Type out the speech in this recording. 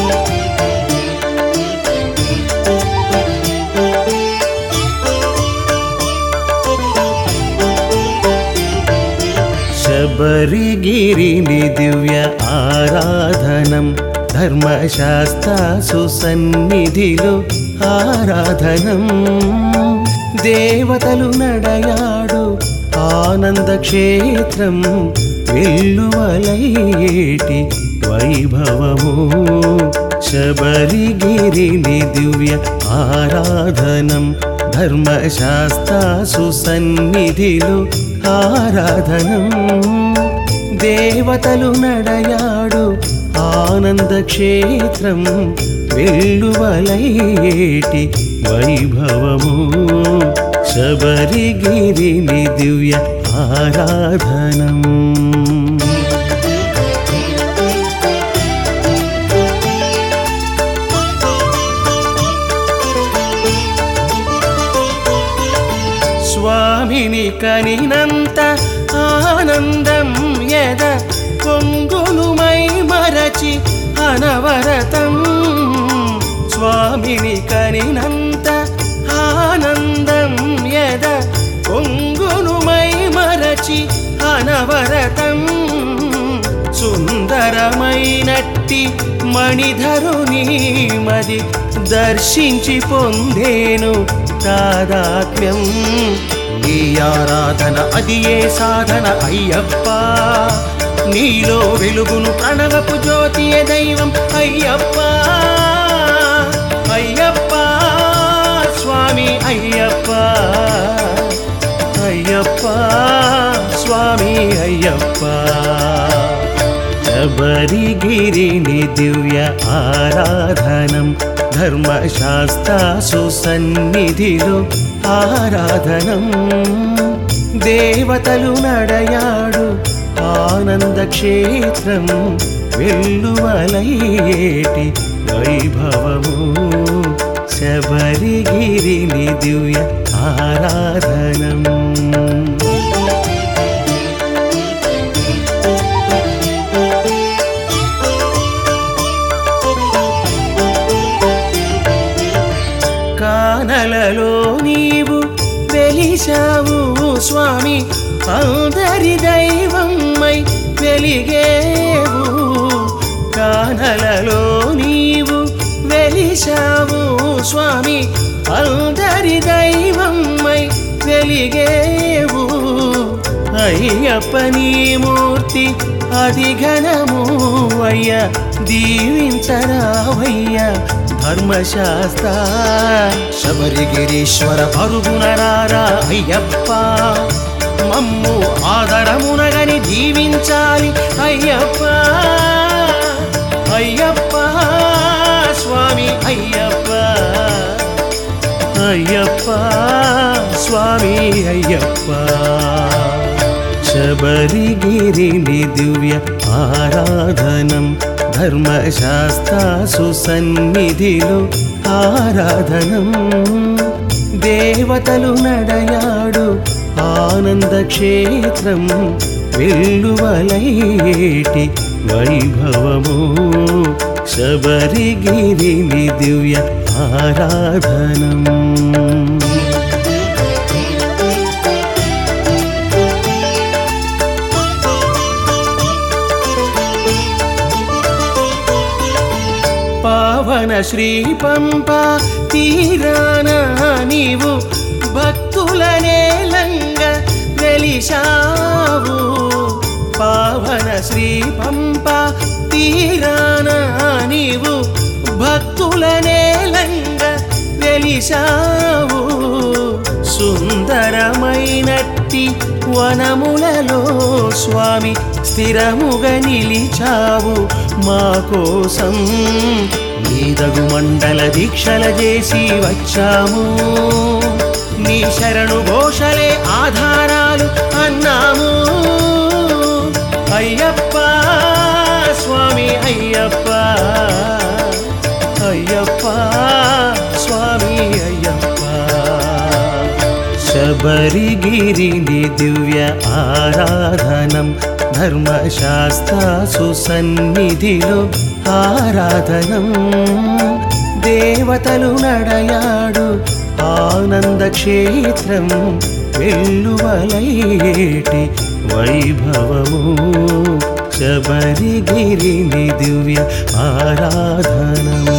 శబరిగిరిని దివ్య ఆరాధనం ధర్మశాస్త్ర సుసన్నిధిలో ఆరాధనం దేవతలు నడయాడు ఆనంద క్షేత్రం వెల్లువలయేటి వైభవము శబరిగిరిని దివ్య ఆరాధనం ధర్మశాస్త్ర సుసన్నిధిలో ఆరాధనం దేవతలు నడయాడు ఆనంద క్షేత్రం వెల్లువలయేటి వైభవము శబరిగిరిని దివ్య ఆరాధనం స్వామిని కనినంత ఆనందం ఎద పొంగులుమై మరచి అనవరతం స్వామిని కనినంత ఆనందం ఎద పొంగులుమై మరచి అనవరతం సుందరమైనట్టి మణిధరుని మది దర్శించి పొందేను తాదాత్మ్యం నీ ఆరాధన అది ఏ సాధన అయ్యప్ప నీలో వెలుగును ప్రణవపు జ్యోతియ దైవం అయ్యప్ప అయ్యప్ప స్వామి అయ్యప్ప అయ్యప్ప స్వామి అయ్యప్ప శబరిగిరిని దివ్య ఆరాధనం ధర్మశాస్త్ర సుసన్నిధిలో ఆరాధనం దేవతలు నడయాడు ఆనంద క్షేత్రం వెల్లువలయేటి వైభవము శబరిగిరిని దివ్య ఆరాధనం కానలలో నీవు వెలిశావు స్వామి అందరి దైవమ్మై వెలిగేవు కానలలో నీవు వెలిశావు స్వామి అందరి దైవమ్మై వెలిగేవు అయ్యప్ప నీ మూర్తి అది ఘనము అయ్య దీవించరావయ్య ధర్మశాస్త్ర శబరిగిరీశ్వర పరుగునరారా అయ్యప్ప మమ్ము ఆదరమునగని దీవించాలి అయ్యప్ప అయ్యప్ప స్వామి అయ్యప్ప అయ్యప్ప స్వామి అయ్యప్ప శబరిగిరిని దివ్య ఆరాధనం ధర్మశాస్త్ర సుసన్నిధిలో ఆరాధనం దేవతలు నడయాడు ఆనంద క్షేత్రం వెల్లువలయేటి వైభవము శబరిగిరిని దివ్య ఆరాధనం పావన శ్రీ పంప తీరాన నీవు భక్తులనే లంగ వెలిశావు పావన శ్రీ పంప తీరాన నీవు భక్తులనే లంగ వెలిశావు సుందరమైనట్టి వనములలో స్వామి స్థిరముగా నిలిచావు మా కోసం నీదగు మండల దీక్షల చేసి వచ్చాము నీ శరణు ఘోషలే ఆధారాలు అన్నాము అయ్యప్ప స్వామి అయ్యప్ప అయ్యప్ప స్వామి అయ్యప్ప శబ శబరిగిరిని దివ్య ఆరాధనం ధర్మశాస్త్రాసు సన్నిధిలో ఆరాధనం దేవతలు నడయాడు ఆనంద క్షేత్రం వెల్లువలయేటి వైభవము శబరిగిరిని దివ్య ఆరాధనం